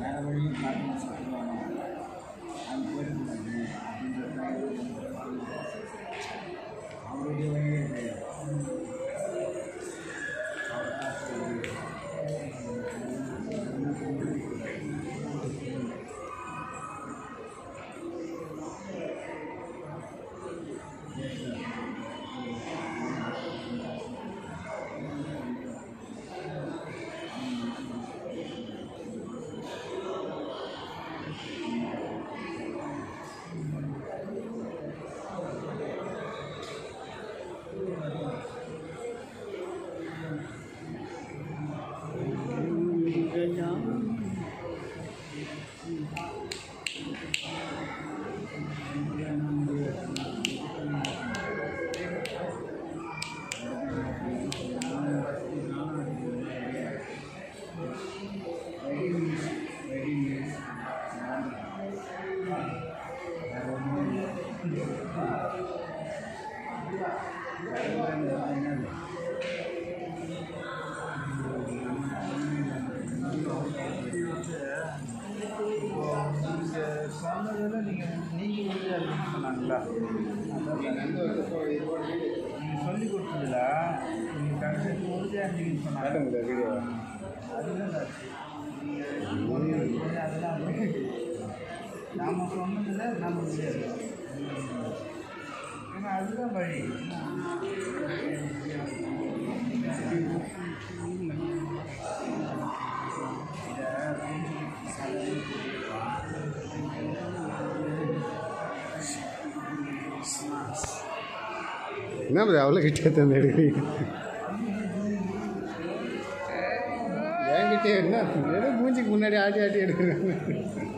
வேறு வழியும் பார்த்து சொல்லுவாங்க அது போயிடக்கூடாது அப்படின்றது அவருடைய வழியே அது அவர் காசு நீங்கள் சொன்னதில் நீங்கள் நீங்கள் உறுதியாக இருக்குன்னு சொன்னாங்களா நீங்கள் சொல்லி கொடுத்ததில்ல நீங்கள் கடைசி உறுதியாக இருந்தீங்கன்னு சொன்னாங்க வீடியோ அதுதான் ஆச்சு நீங்கள் அதெல்லாம் நாம் சொன்னதில் நம்ம முடியாது ஏன்னா அதுதான் வழி என்ன ப்ரோ அவ்வளோ கிட்டே தந்து எடுக்கிறீங்க என்கிட்ட என்ன ஏதோ மூஞ்சிக்கு முன்னாடி ஆட்டி ஆட்டி எடுக்கிறேன்